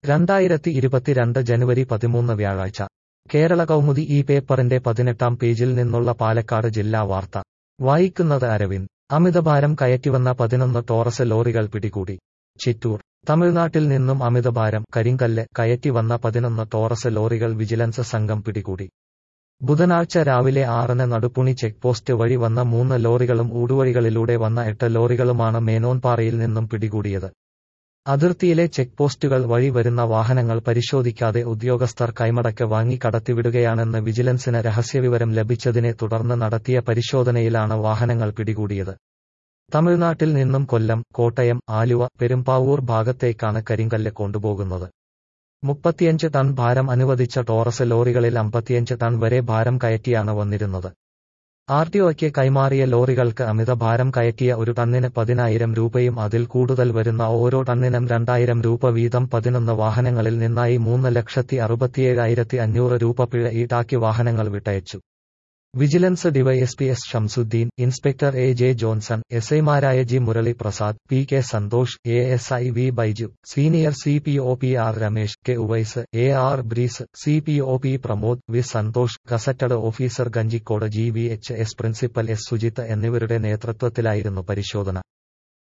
രണ്ടായിരത്തി ഇരുപത്തിരണ്ട് ജനുവരി പതിമൂന്ന് വ്യാഴാഴ്ച കേരള കൗമുദി ഈ പേപ്പറിന്റെ പതിനെട്ടാം പേജിൽ നിന്നുള്ള പാലക്കാട് ജില്ലാ വാർത്ത വായിക്കുന്നത് അരവിന്ദ് അമിതഭാരം കയറ്റിവന്ന പതിനൊന്ന് ടോറസ് ലോറികൾ പിടികൂടി ചിറ്റൂർ തമിഴ്നാട്ടിൽ നിന്നും അമിതഭാരം കരിങ്കല്ല് കയറ്റി വന്ന പതിനൊന്ന് ടോറസ് ലോറികൾ വിജിലൻസ് സംഘം പിടികൂടി ബുധനാഴ്ച രാവിലെ ആറിന് നടുപ്പുണി ചെക്ക് പോസ്റ്റ് വഴി വന്ന മൂന്ന് ലോറികളും ഊടുവഴികളിലൂടെ വന്ന എട്ട് ലോറികളുമാണ് മേനോൻപാറയിൽ നിന്നും പിടികൂടിയത് അതിർത്തിയിലെ ചെക്ക് പോസ്റ്റുകൾ വഴി വരുന്ന വാഹനങ്ങൾ പരിശോധിക്കാതെ ഉദ്യോഗസ്ഥർ കൈമടക്ക് വാങ്ങി കടത്തിവിടുകയാണെന്ന് വിജിലൻസിന് രഹസ്യവിവരം ലഭിച്ചതിനെ തുടർന്ന് നടത്തിയ പരിശോധനയിലാണ് വാഹനങ്ങൾ പിടികൂടിയത് തമിഴ്നാട്ടിൽ നിന്നും കൊല്ലം കോട്ടയം ആലുവ പെരുമ്പാവൂർ ഭാഗത്തേക്കാണ് കരിങ്കല്ല് കൊണ്ടുപോകുന്നത് മുപ്പത്തിയഞ്ച് ടൺ ഭാരം അനുവദിച്ച ടോറസ് ലോറികളിൽ അമ്പത്തിയഞ്ച് ടൺ വരെ ഭാരം കയറ്റിയാണ് വന്നിരുന്നത് ആർടിഒയ്ക്ക് കൈമാറിയ ലോറികൾക്ക് അമിത ഭാരം കയറ്റിയ ഒരു ടണ്ണിന് പതിനായിരം രൂപയും അതിൽ കൂടുതൽ വരുന്ന ഓരോ ടണ്ണിനും രണ്ടായിരം രൂപ വീതം പതിനൊന്ന് വാഹനങ്ങളിൽ നിന്നായി മൂന്ന് ലക്ഷത്തി അറുപത്തിയേഴായിരത്തി അഞ്ഞൂറ് രൂപ പിഴ ഈടാക്കി വാഹനങ്ങൾ വിട്ടയച്ചു vigilance DYSP S Shamsuddin inspector A J Johnson S ഐമാരായ G Murali Prasad P K Santhosh A S I V Baiju senior C P O P R Ramesh K Uvais A R Breeze C P O P Pramod V Santhosh gazetted officer Kanjikode G V H S principal S Sujith എന്നിവരുടെ നേതൃത്വത്തിലായിരുന്നു പരിശോധന